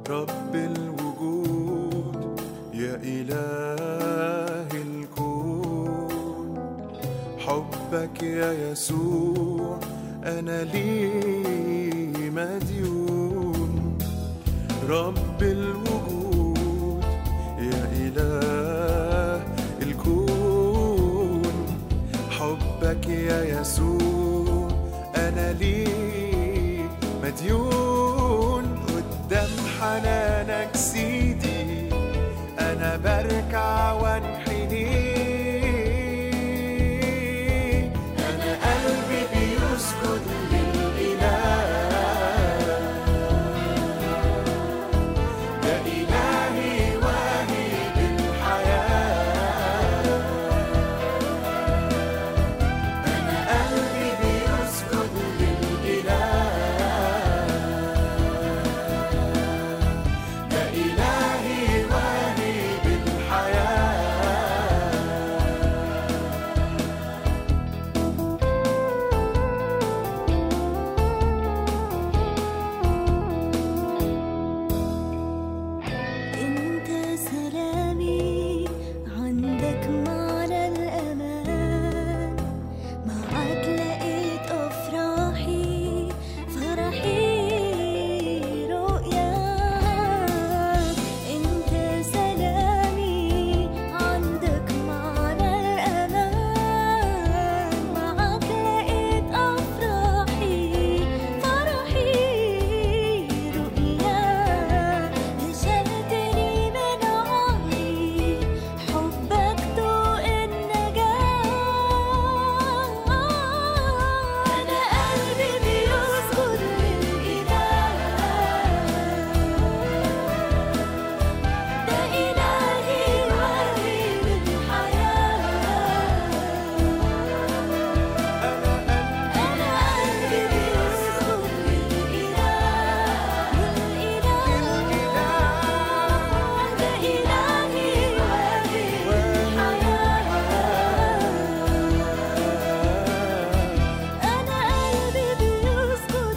رب الوجود يا إله الكون حبك يا يسوع أنا لي مديون رب الوجود يا إله الكون حبك يا يسوع أنا لي مديون قدام حنانك سيدي أنا بركع وانحني أنا قلبي بيسجد للإله يا إلهي واهب الحياة أنا قلبي بيسجد للإله يا إلهي واهب الحياة انت سلامي عندك معنى الامان معك لقيت افراحي فرحي رؤياك انت سلامي عندك معنى الامان معك لقيت افراحي فرحي رؤياك نشلتني من عمري حبك ضوء النجاة أنا قلبي بيسجد للإله ده إلهي واهب الحياة أنا قلبي بيسجد للإله للإله ده إلهي واهب الحياة أنا قلبي بيسجد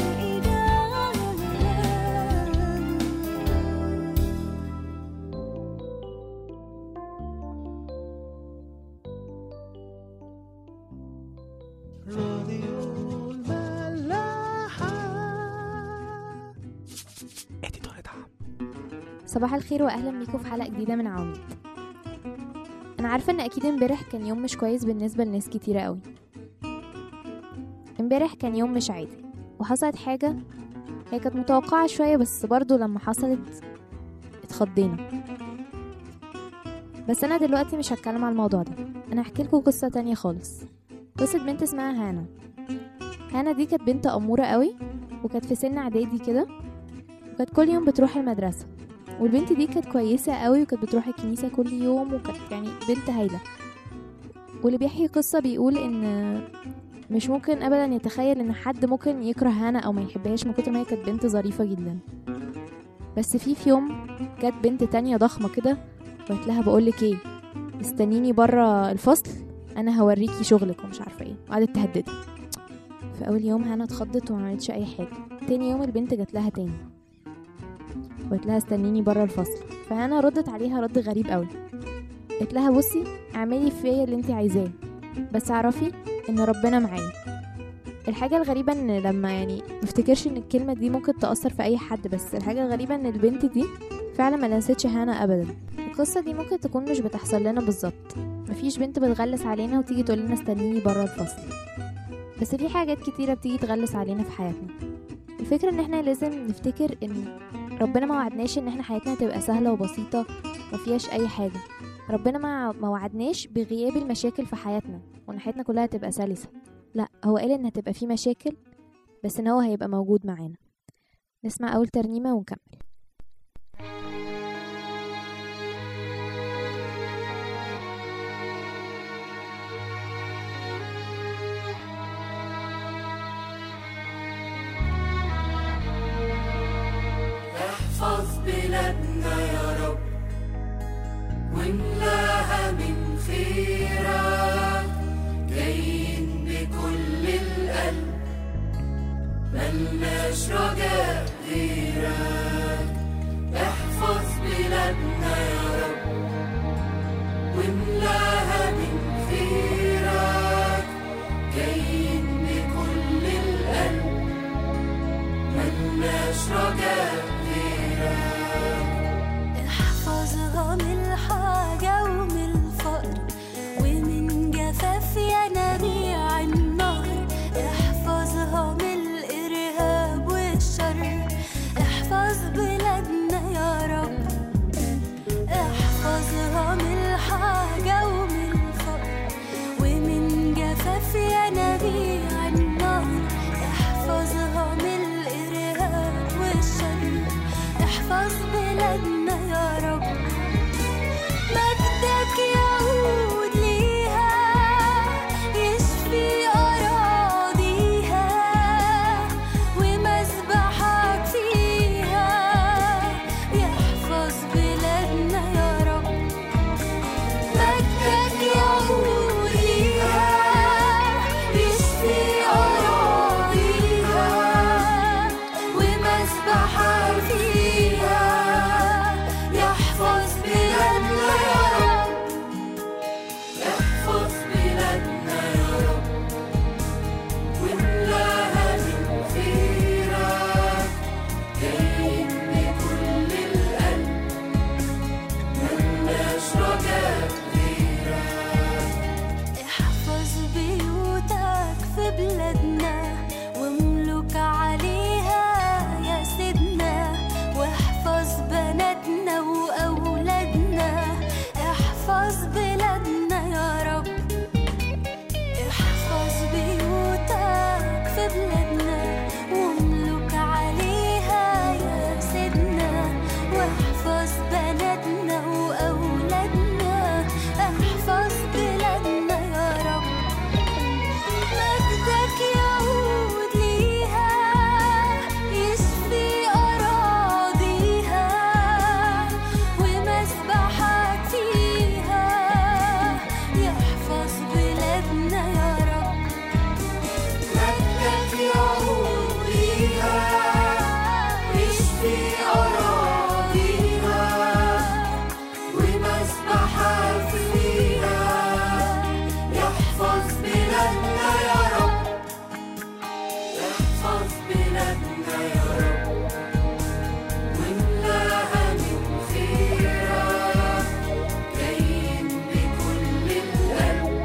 للإله راديو الملاحة اديتور دعم صباح الخير واهلا بيكم في حلقه جديده من عواميد انا عارفه ان اكيد امبارح كان يوم مش كويس بالنسبه لناس كتيره قوي امبارح كان يوم مش عادي وحصلت حاجه هي كانت متوقعه شويه بس برضو لما حصلت اتخضينا بس انا دلوقتي مش هتكلم على الموضوع ده انا هحكي لكم قصه تانية خالص قصه بنت اسمها هانا هانا دي كانت بنت اموره قوي وكانت في سن اعدادي كده وكانت كل يوم بتروح المدرسه والبنت دي كانت كويسة قوي وكانت بتروح الكنيسة كل يوم وكانت يعني بنت هايلة واللي بيحكي قصة بيقول ان مش ممكن ابدا يتخيل ان حد ممكن يكره هانا او ما يحبهاش من كتر ما هي كانت بنت ظريفة جدا بس في في يوم جت بنت تانية ضخمة كده وقالت لها بقولك ايه استنيني بره الفصل انا هوريكي شغلك ومش عارفة ايه وقعدت تهددها في اول يوم هانا اتخضت وما عملتش اي حاجة تاني يوم البنت جات لها تاني وقالت لها استنيني بره الفصل فانا ردت عليها رد غريب قوي قلت لها بصي اعملي فيا اللي انت عايزاه بس اعرفي ان ربنا معايا الحاجة الغريبة ان لما يعني مفتكرش ان الكلمة دي ممكن تأثر في اي حد بس الحاجة الغريبة ان البنت دي فعلا ما لمستش هانا ابدا القصة دي ممكن تكون مش بتحصل لنا بالظبط مفيش بنت بتغلس علينا وتيجي تقول لنا استنيني بره الفصل بس في حاجات كتيرة بتيجي تغلس علينا في حياتنا الفكرة ان احنا لازم نفتكر ان ربنا ما وعدناش ان احنا حياتنا تبقى سهلة وبسيطة ما فيهاش اي حاجة ربنا ما ما وعدناش بغياب المشاكل في حياتنا وان حياتنا كلها تبقى سلسة لا هو قال ان هتبقى في مشاكل بس ان هو هيبقى موجود معانا نسمع اول ترنيمة ونكمل احفظ بلادنا يا رب واملاها من خيرك جايين بكل القلب ملناش رجاء غيرك بلادنا يا رب واملاها من خيرك جايين بكل القلب ملناش رجاء غيرك احفظها من الحاجة ومن الفقر ومن جفاف ينابيع النهر احفظها من الإرهاب والشر احفظ بلادنا يا رب احفظها من الحاجة ومن الفقر ومن جفاف ينابيع النهر احفظها من الإرهاب والشر احفظ بلادنا يا رب مجدك يعود ليها يشفي أراضيها ومسبحك فيها يحفظ بلادنا يا رب مجدك يعود ليها يشفي أراضيها ومسبحك فيها يحفظ بلادنا يا رب احفظ بلادنا يا رب واملاها من خيرك جايين بكل القلب ملناش رجاء غيرك احفظ بيوتك في بلادنا واملك عليها يا سيدنا واحفظ بناتنا وأولادنا احفظ بلادنا يا رب احفظ بيوتك في بلادنا واملك عليها يا سيدنا واحفظ بناتنا وأولادنا احفظ بلادنا يا رب مجدك يعود ليها يشفي أراضيها ومسبحك فيها يحفظ بلادنا يا رب مجدك يعود ليها يشفي أراضيها ومسبحك فيها يحفظ بلادنا يا رب احفظ بلادنا يا رب واملاها من خيرك جايين بكل القلب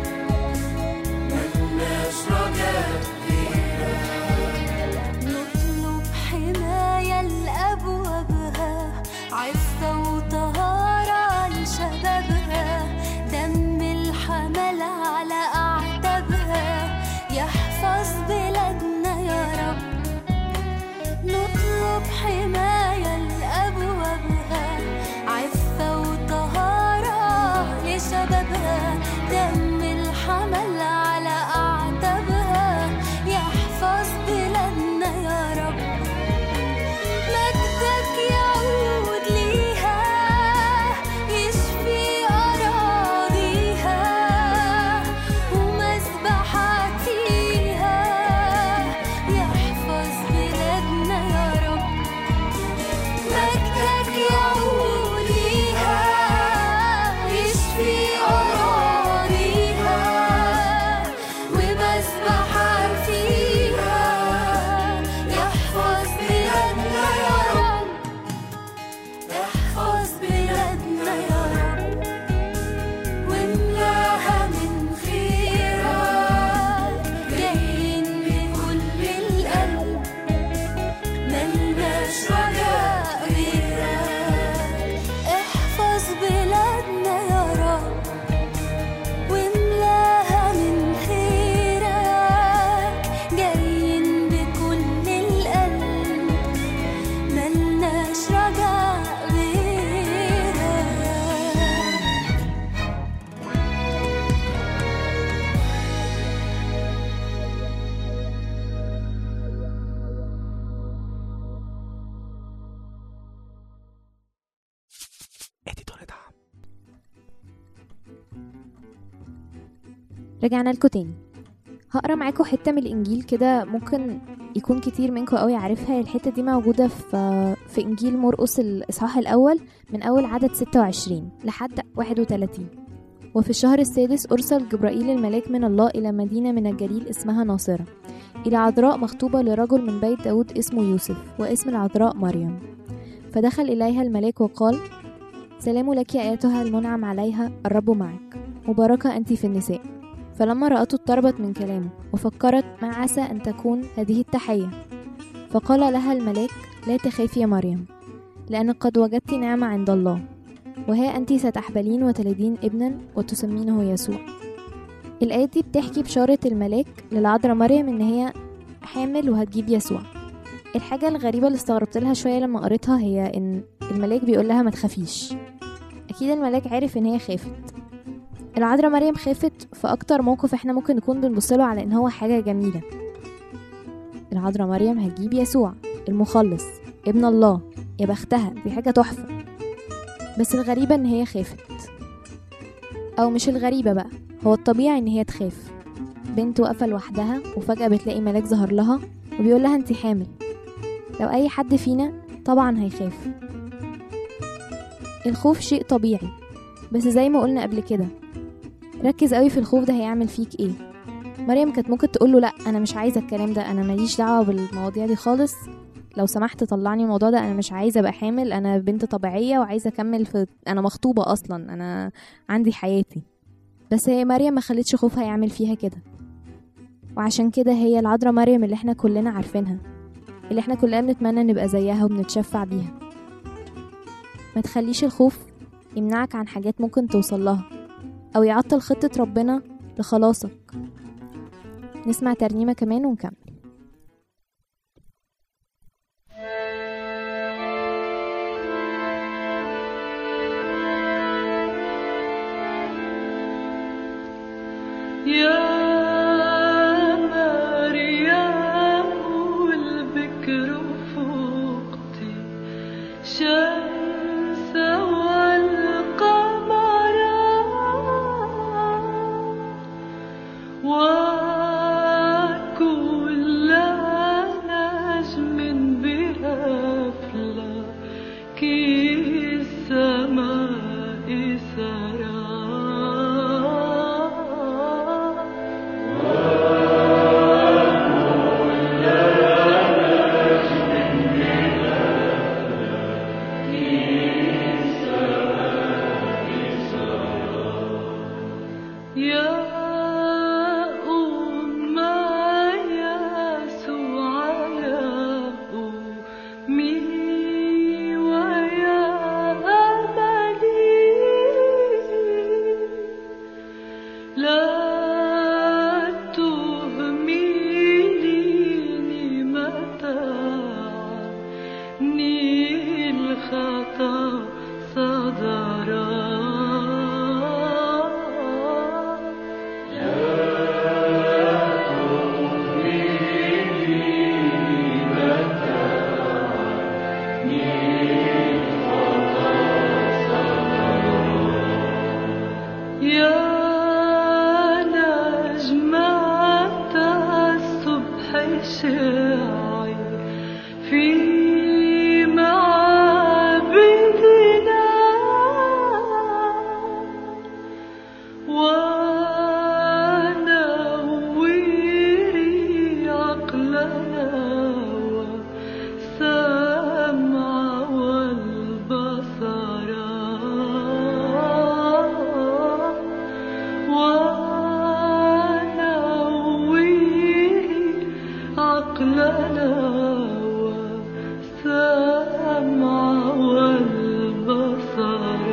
ملناش رجاء نطلب حماية لأبوابها عفة وطهارة لشبابها دم الحمل على أعتابها يحفظ بلادنا يا رب نطلب حماية لأبوابها عفة وطهارة لشبابها دم الحمل على أعتابها يحفظ بلادنا يا رب مجدك يعود ليها يشفي أراضيها ومسبحك فيها يحفظ بلادنا يا رب مجدك يعود ليها يشفي أراضيها ومسبحك فيها يحفظ بلادنا يا رب احفظ بلادنا يا رب واملاها من خيرك جايين بكل القلب ملناش رجاء غيرك احفظ بلادنا يا رب واملاها من خيرك جايين بكل القلب ملناش رجاء غيرك اديتور دعم رجعنا لكم تاني هقرا معاكم حته من الانجيل كده ممكن يكون كتير منكم قوي عارفها الحته دي موجوده في في انجيل مرقس الاصحاح الاول من اول عدد 26 لحد 31 وفي الشهر السادس ارسل جبرائيل الملاك من الله الى مدينه من الجليل اسمها ناصره الى عذراء مخطوبه لرجل من بيت داود اسمه يوسف واسم العذراء مريم فدخل اليها الملاك وقال سلام لك ايتها المنعم عليها الرب معك مباركه انت في النساء فلما رأته اضطربت من كلامه وفكرت ما عسى أن تكون هذه التحية فقال لها الملاك لا تخافي يا مريم لأن قد وجدت نعمة عند الله وها أنت ستحبلين وتلدين ابنا وتسمينه يسوع الآية دي بتحكي بشارة الملاك للعذراء مريم إن هي حامل وهتجيب يسوع الحاجة الغريبة اللي استغربت لها شوية لما قريتها هي إن الملاك بيقول لها ما تخافيش أكيد الملاك عارف إن هي خافت العذراء مريم خافت في اكتر موقف احنا ممكن نكون بنبصله على ان هو حاجه جميله العذراء مريم هتجيب يسوع المخلص ابن الله يا بختها دي حاجه تحفه بس الغريبه ان هي خافت او مش الغريبه بقى هو الطبيعي ان هي تخاف بنت واقفه لوحدها وفجاه بتلاقي ملاك ظهر لها وبيقول لها انت حامل لو اي حد فينا طبعا هيخاف الخوف شيء طبيعي بس زي ما قلنا قبل كده ركز قوي في الخوف ده هيعمل فيك ايه مريم كانت ممكن تقول له لا انا مش عايزه الكلام ده انا ماليش دعوه بالمواضيع دي خالص لو سمحت طلعني من الموضوع ده انا مش عايزه ابقى حامل انا بنت طبيعيه وعايزه اكمل في انا مخطوبه اصلا انا عندي حياتي بس هي مريم ما خلتش خوفها يعمل فيها كده وعشان كده هي العذراء مريم اللي احنا كلنا عارفينها اللي احنا كلنا بنتمنى نبقى زيها وبنتشفع بيها ما تخليش الخوف يمنعك عن حاجات ممكن توصل لها أو يعطل خطة ربنا لخلاصك نسمع ترنيمة كمان ونكمل يا مريم والبكر فوقتي شمس والقمر وكل نجم بأفلاك السماء سرى يا أم يسوع يا أمي ويا أملي لا تهمليني متاعني الخطا صدرا يا نجمة الصبح شاعي في معابدنا ونوري عقلنا والسمع والبصر ونوري عقلنا والسمع والبصر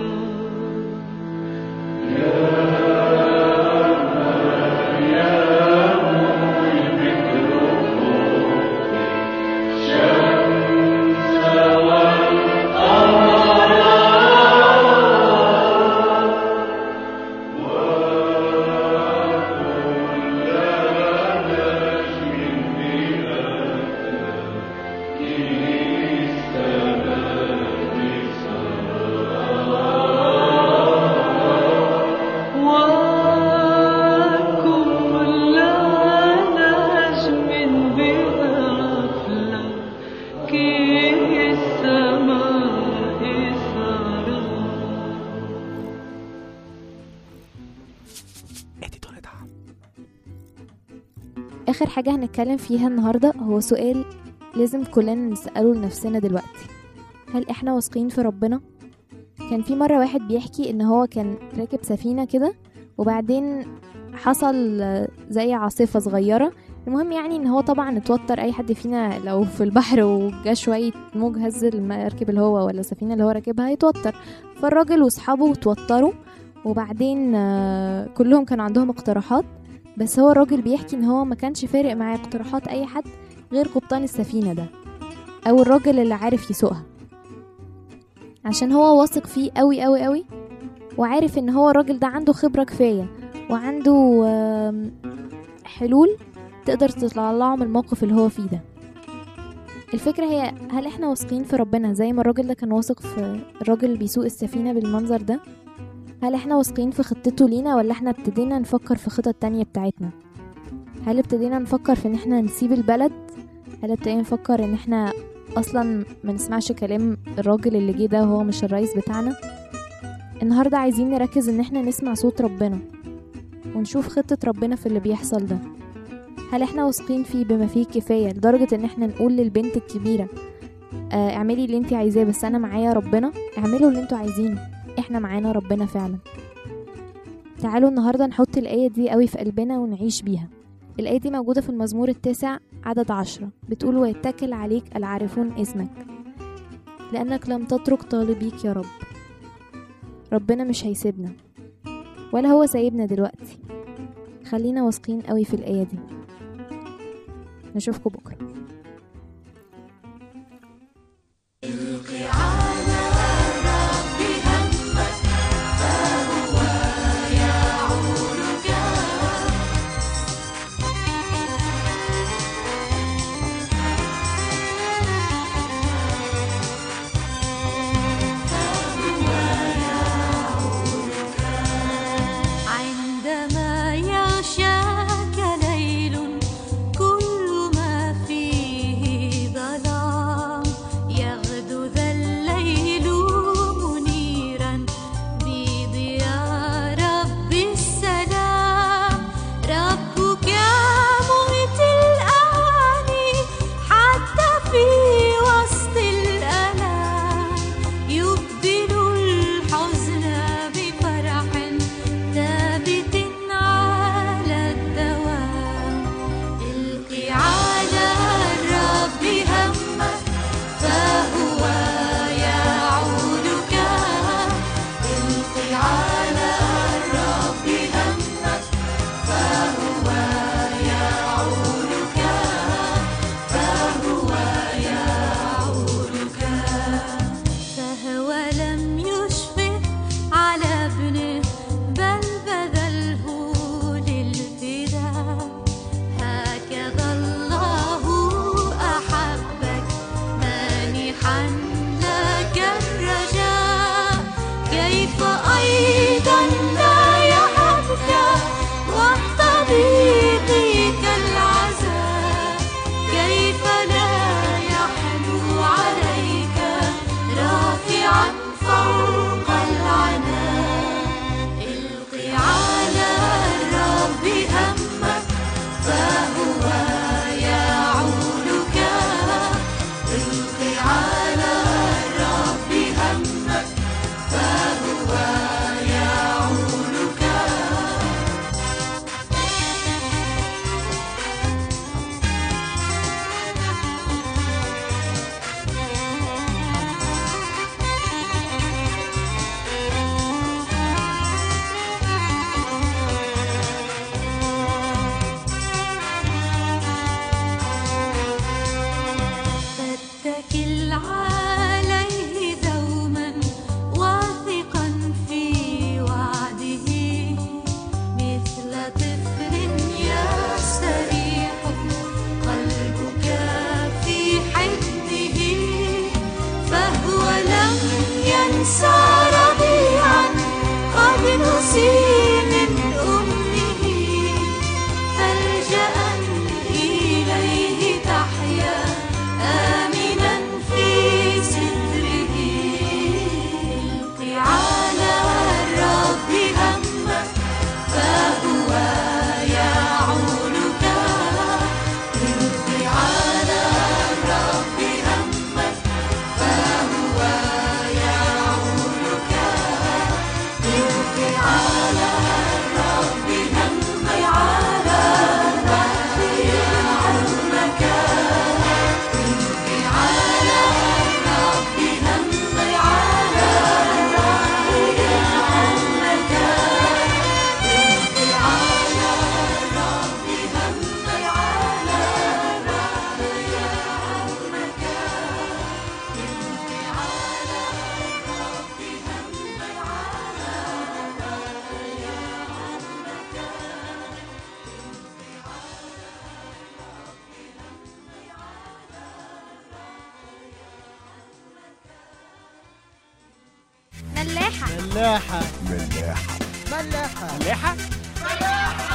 آخر حاجة هنتكلم فيها النهاردة هو سؤال لازم كلنا نسأله لنفسنا دلوقتي هل احنا واثقين في ربنا؟ كان في مرة واحد بيحكي ان هو كان راكب سفينة كده وبعدين حصل آه، زي عاصفة صغيرة المهم يعني ان هو طبعا اتوتر اي حد فينا لو في البحر وجا شوية موج هز المركب اللي هو ولا السفينة اللي هو راكبها هيتوتر فالراجل واصحابه اتوتروا وبعدين آه، كلهم كانوا عندهم اقتراحات بس هو الراجل بيحكي ان هو ما كانش فارق معاه اقتراحات اي حد غير قبطان السفينة ده او الراجل اللي عارف يسوقها عشان هو واثق فيه قوي قوي قوي وعارف ان هو الراجل ده عنده خبرة كفاية وعنده آم، حلول تقدر تطلعه من الموقف اللي هو فيه ده الفكرة هي هل احنا واثقين في ربنا زي ما الراجل ده كان واثق في الراجل اللي بيسوق السفينة بالمنظر ده هل احنا واثقين في خطته لينا ولا احنا ابتدينا نفكر في خطط تانية بتاعتنا هل ابتدينا نفكر في ان احنا نسيب البلد هل ابتدينا نفكر ان احنا اصلا ما نسمعش كلام الراجل اللي جه ده وهو مش الرئيس بتاعنا النهارده عايزين نركز ان احنا نسمع صوت ربنا ونشوف خطة ربنا في اللي بيحصل ده هل احنا واثقين فيه بما فيه كفاية لدرجة ان احنا نقول للبنت الكبيرة آه اعملي اللي انت عايزاه بس انا معايا ربنا اعملوا اللي انتوا عايزينه احنا معانا ربنا فعلا تعالوا النهاردة نحط الآية دي قوي في قلبنا ونعيش بيها الآية دي موجودة في المزمور التاسع عدد عشرة بتقول ويتكل عليك العارفون اسمك لأنك لم تترك طالبيك يا رب ربنا مش هيسيبنا ولا هو سايبنا دلوقتي خلينا واثقين قوي في الآية دي نشوفكم بكرة عندما يغشاك ليل كل ما فيه ملاحة ملاحة ملاحة ملاحة ملاحة